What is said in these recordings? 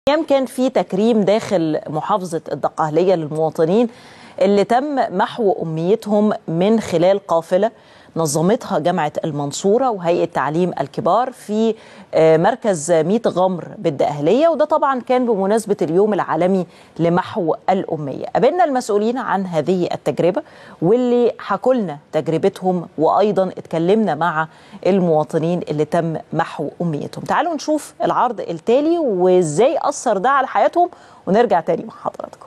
ايام كان في تكريم داخل محافظه الدقهليه للمواطنين اللي تم محو امنيتهم من خلال قافله نظمتها جامعه المنصوره وهيئه تعليم الكبار في مركز ميت غمر بالدقهليه وده طبعا كان بمناسبه اليوم العالمي لمحو الاميه. قابلنا المسؤولين عن هذه التجربه واللي حكوا لنا تجربتهم وايضا اتكلمنا مع المواطنين اللي تم محو امنيتهم. تعالوا نشوف العرض التالي وازاي اثر ده على حياتهم ونرجع تاني مع حضراتكم.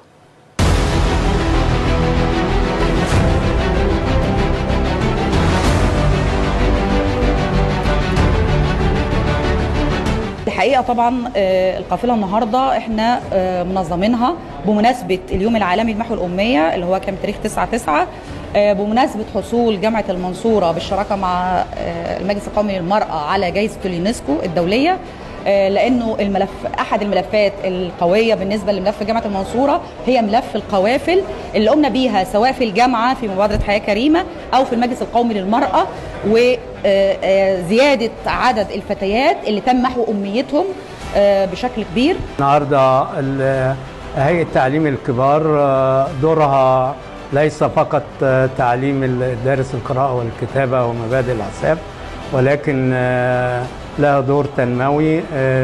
الحقيقه طبعا القافله النهارده احنا منظمينها بمناسبه اليوم العالمي لمحو الاميه اللي هو كان تاريخ 9 9 بمناسبه حصول جامعه المنصوره بالشراكه مع المجلس القومي للمراه على جائزه اليونسكو الدوليه لانه الملف احد الملفات القويه بالنسبه لملف جامعه المنصوره هي ملف القوافل اللي قمنا بيها سواء في الجامعه في مبادره حياه كريمه او في المجلس القومي للمراه وزياده عدد الفتيات اللي تم محو امنيتهم بشكل كبير. النهارده هيئه تعليم الكبار دورها ليس فقط تعليم دارس القراءه والكتابه ومبادئ الحساب ولكن لها دور تنموي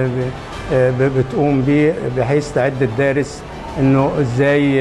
بتقوم به بحيث تعد الدارس انه ازاي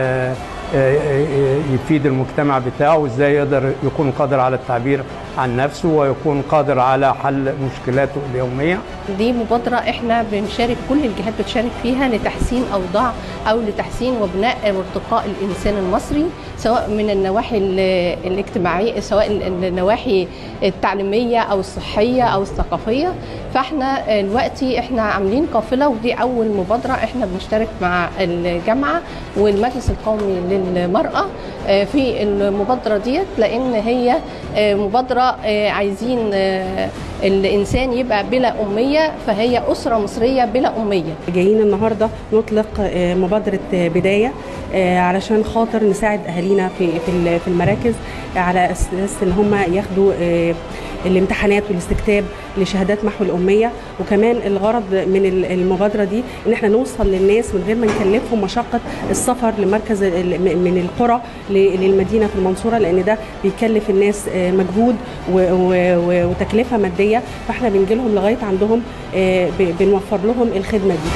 يفيد المجتمع بتاعه وازاي يقدر يكون قادر على التعبير عن نفسه ويكون قادر على حل مشكلاته اليوميه. دي مبادره احنا بنشارك كل الجهات بتشارك فيها لتحسين اوضاع او لتحسين وبناء وارتقاء الانسان المصري سواء من النواحي الاجتماعيه سواء النواحي التعليميه او الصحيه او الثقافيه فاحنا دلوقتي احنا عاملين قافله ودي اول مبادره احنا بنشترك مع الجامعه والمجلس القومي للمراه في المبادره ديت لان هي مبادره عايزين الانسان يبقى بلا اميه فهي اسره مصريه بلا اميه جايين النهارده نطلق مبادره بدايه علشان خاطر نساعد اهالينا في في المراكز على اساس ان هم ياخدوا الامتحانات والاستكتاب لشهادات محو الاميه وكمان الغرض من المبادره دي ان احنا نوصل للناس من غير ما نكلفهم مشقه السفر لمركز من القرى للمدينه في المنصوره لان ده بيكلف الناس مجهود وتكلفه ماديه فاحنا بنجي لهم لغايه عندهم بنوفر لهم الخدمه دي.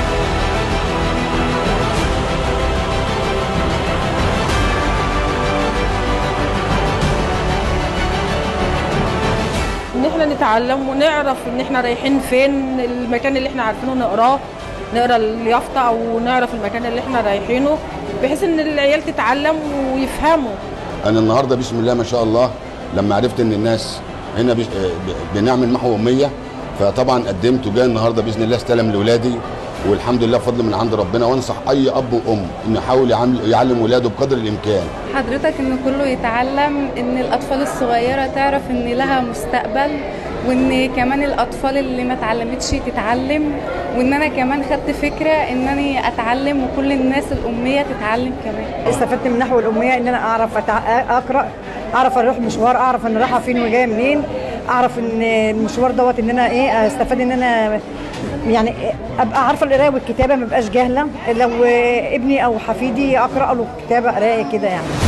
ان احنا نتعلم ونعرف ان احنا رايحين فين المكان اللي احنا عارفينه نقراه نقرا اليافطه او نعرف المكان اللي احنا رايحينه بحيث ان العيال تتعلم ويفهموا انا النهارده بسم الله ما شاء الله لما عرفت ان الناس هنا بنعمل محو اميه فطبعا قدمت وجاي النهارده باذن الله استلم لاولادي والحمد لله فضل من عند ربنا وانصح اي اب وام انه يحاول يعلم ولاده بقدر الامكان حضرتك ان كله يتعلم ان الاطفال الصغيره تعرف ان لها مستقبل وان كمان الاطفال اللي ما اتعلمتش تتعلم وان انا كمان خدت فكره ان انا اتعلم وكل الناس الاميه تتعلم كمان استفدت من نحو الاميه ان انا اعرف اقرا اعرف اروح مشوار اعرف انا رايحه فين وجايه منين اعرف ان المشوار دوت ان انا ايه استفاد ان انا يعني ابقى عارفه القرايه والكتابه ما بقاش جاهله لو ابني او حفيدي اقرا له كتابه قرايه كده يعني